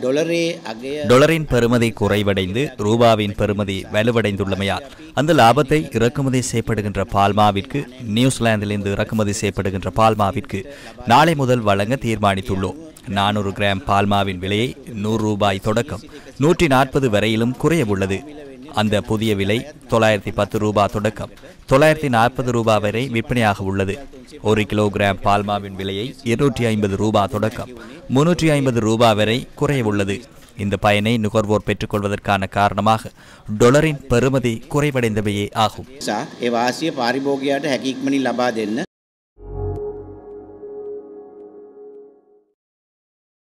ඩොලරේ අගය டொலரின் பெறுமதி குறைவடைந்து ரூபாவின் பெறுமதி வலுவடைந்துள்ளமையால் அந்த லாபத்தை இறக்குமதி செய்யப்படுகின்ற பால்மாவிற்கு நியூசிலாந்திலிருந்து இறக்குமதி செய்யப்படுகின்ற பால்மாவிற்கு நாளை முதல் வழங்க தீர்மானித்துள்ளோம் நானூறு கிராம் பால்மாவின் விலையை நூறு ரூபாய் தொடக்கம் நூற்றி நாற்பது வரையிலும் குறைய உள்ளது அந்த புதிய விலை தொள்ளாயிரத்தி பத்து ரூபாய் தொடக்கம் தொள்ளாயிரத்தி நாற்பது ரூபாய் வரை விற்பனையாக உள்ளது ஒரு கிலோகிராம் பால்மாவின் விலையை இருநூற்றி ஐம்பது ரூபாய் தொடக்கம் முன்னூற்றி ஐம்பது ரூபாய் வரை குறைய உள்ளது இந்த பயனை நுகர்வோர் பெற்றுக்கொள்வதற்கான காரணமாக டொலரின் பெறுமதி குறைவடைந்தவையே ஆகும் නිසා ඒ වාසිය පාරිභෝගයාට හැකික්මනින් ලබා දෙන්න